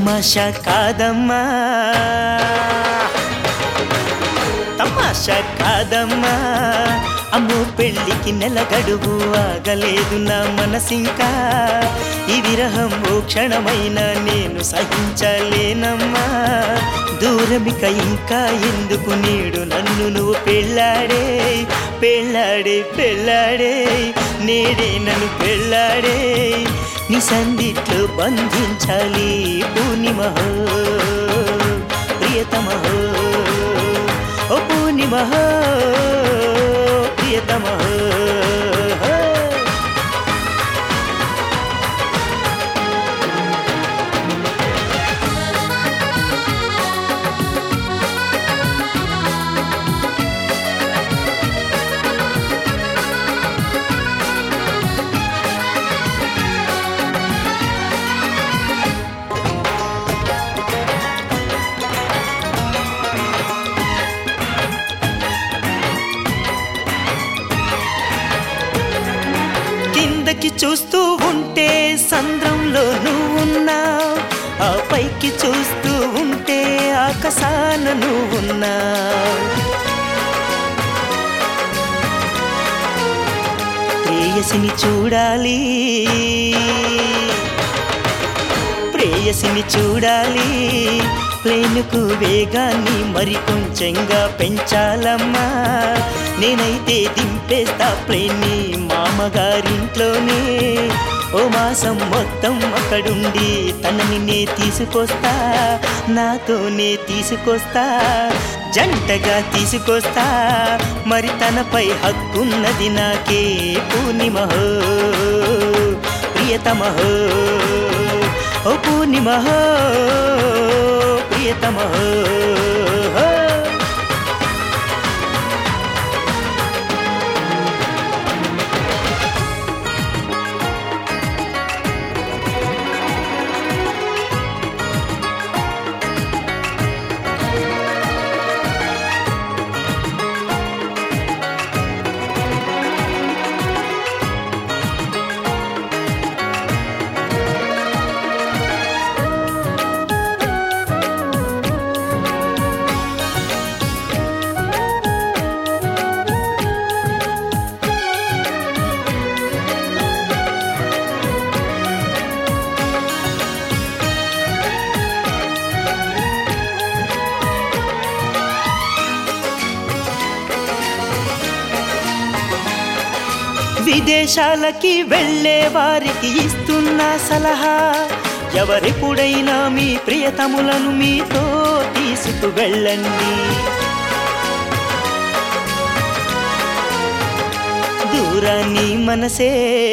తమాషా కాదమ్మా తమాషా కాదమ్మా అమ్మో పెళ్ళికి నెల గడువు ఆగలేదు నా మనసింకా ఈ విరహం ఓ క్షణమైన నేను సహించలేనమ్మా దూరమిక ఇంకా ఎందుకు నీడు నన్ను నువ్వు పెళ్ళాడే పెళ్ళాడే పెళ్ళాడే నేడే నన్ను పెళ్ళాడే నీ సందిట్లో బంధించాలి పూర్ణిమహో ప్రియతమహో ఓ పూర్ణిమహో ప్రియతమహో కిందకి చూస్తూ ఉంటే సంద్రంలో నువ్వున్నా ఆ పైకి చూస్తూ ఉంటే ఆకాశాన నువ్వున్నా ప్రేయసిని చూడాలి ప్రేయసిని చూడాలి ప్లేనుకు వేగాన్ని మరి కొంచెంగా పెంచాలమ్మా నేనైతే దింపేస్తా ప్లేన్ని మామగారింట్లోనే ఓ మాసం మొత్తం అక్కడుండి తనని నే తీసుకొస్తా నాతోనే తీసుకొస్తా జంటగా తీసుకొస్తా మరి తనపై హక్కున్నది నాకే పూర్ణిమహో ప్రియతమహో ఓ పూర్ణిమహో ప్రియతమహో విదేశాలకి వెళ్ళే వారికి ఇస్తున్న సలహా ఎవరెప్పుడైనా మీ ప్రియతములను మీతో తీసుకు వెళ్ళండి దూరాన్ని మనసే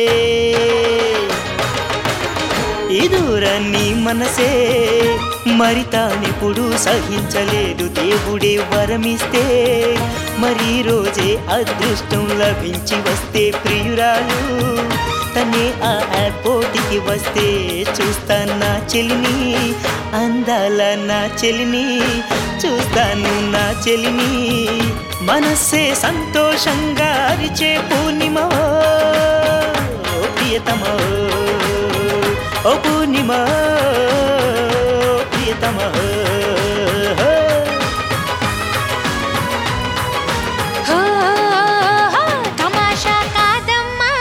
ఈ దూరాన్ని మనసే మరి తానెప్పుడు సహించలేదు దేవుడే వరమిస్తే మరి ఈ రోజే అదృష్టం లభించి వస్తే ప్రియురాలు తనే ఆ ఎయిర్పోర్ట్కి వస్తే చూస్తాను నా చెలిని అందాల నా చెలిని చూస్తాను నా చెలిని మనస్సే సంతోషంగా అరిచే పూర్ణిమ ఓ ప్రియతమో ఓ పూర్ణిమ ప్రియతమ హో తమాషా కాదమ్మా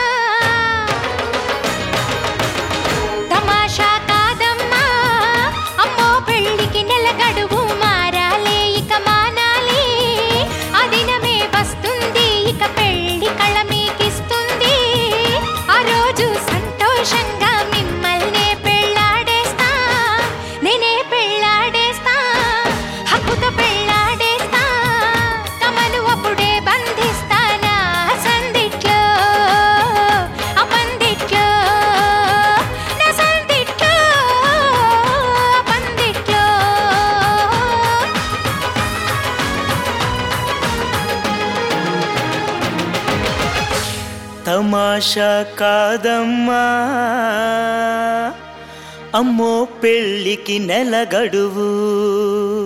తమాషా కాదమ్మా అమ్మో పెళ్ళికి నెల గడువు మారాలే ఇక మానాలి ఆ దినమే వస్తుంది ఇక పెళ్ళి కళ మీకిస్తుంది ఆ రోజు సంతోషంగా మిమ్మల్నే పెళ్ళాడేస్తా నేనే పెళ్ళాడేస్తా హక్కుతో పెళ్ళాడేస్తా తమను అప్పుడే బంధిస్తానా సందిట్లో ఆ పందిట్లో నా సందిట్లో ఆ పందిట్లో తమాషా కాదమ్మా అమ్మో పెళ్ళికి నెల గడువు